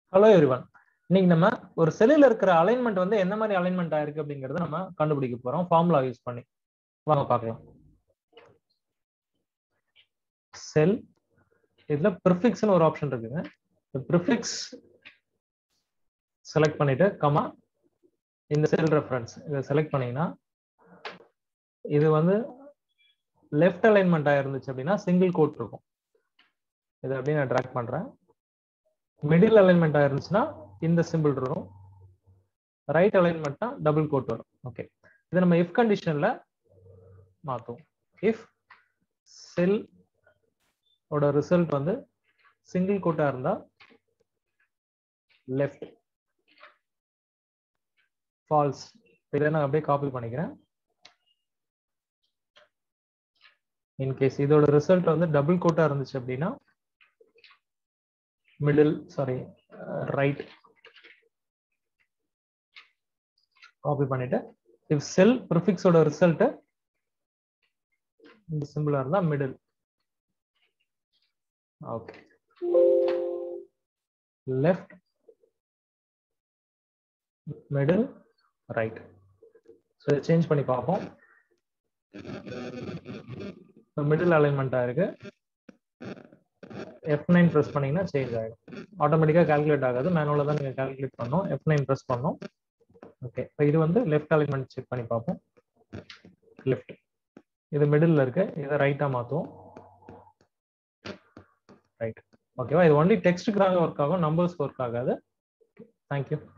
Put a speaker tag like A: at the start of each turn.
A: hello everyone இன்னைக்கு நம்ம ஒரு செல்லில் இருக்கிற அலைன்மெண்ட் வந்து என்ன மாதிரி அலைன்மெண்ட் ஆயிருக்கு அப்படிங்கறத நம்ம கண்டுபிடிக்க போறோம் ஃபார்முலா யூஸ் பண்ணி வாங்க பார்க்கலாம் செல் இதுல ப்ரிஃபிக்ஸ்னு ஒரு ஆப்ஷன் இருக்குங்க ப்ரிஃபிக்ஸ் செலக்ட் பண்ணிட்டு கமா இந்த செல் ரெஃபரன்ஸ் இதை செலக்ட் பண்ணீங்கன்னா இது வந்து லெஃப்ட் அலைன்மெண்ட் ஆயிருந்துச்சு அப்படின்னா சிங்கிள் கோட் இருக்கும் இதை அப்படியே நான் ட்ராக் பண்றேன் மிடில் அலைன்மெண்ட் ஆயிருந்துச்சுன்னா இந்த சிம்பிள் இருக்கும் ரைட் அலைன்மெண்ட்னா டபுள் கோட் வரும் ஓகே இதை நம்ம இஃப் கண்டிஷன்ல மாத்துவோம் இஃப் செல் ஓட ரிசல்ட் வந்து சிங்கிள் கோட்டா இருந்தா லெஃப்ட் ஃபால்ஸ் இதை நான் அப்படியே காப்பி பண்ணிக்கிறேன் இன்கேஸ் இதோட ரிசல்ட் வந்து டபுள் கோட்டா இருந்துச்சு அப்படின்னா மிடில் சாரி ரைட் காப்பி பண்ணிட்டு இஃப் செல் ப்ரிஃபிக்ஸோட ரிசல்ட் இந்த சிம்பிளா இருந்தா middle okay left middle right so இதை சேஞ்ச் பண்ணி பார்ப்போம் மிடில் அலைன்மெண்ட்டாக இருக்கு எஃப் நைன் ப்ரெஸ் பண்ணீங்கன்னா சேஞ்ச் ஆகிடும் ஆட்டோமேட்டிக்காக கால்குலேட் ஆகாது மேனுவலாக தான் நீங்கள் கால்குலேட் பண்ணணும் எஃப் நைன் ப்ரெஸ் பண்ணணும் ஓகே இப்போ இது வந்து லெஃப்ட் அலைன்மெண்ட் செக் பண்ணி பார்ப்போம் லெஃப்ட் இது மிடில் இருக்கு இதை ரைட்டாக மாற்றுவோம் ரைட் ஓகேவா இது ஒன்லி டெக்ஸ்ட்டுக்காக ஒர்க் ஆகும் நம்பர்ஸ்க்கு ஒர்க் ஆகாது தேங்க்யூ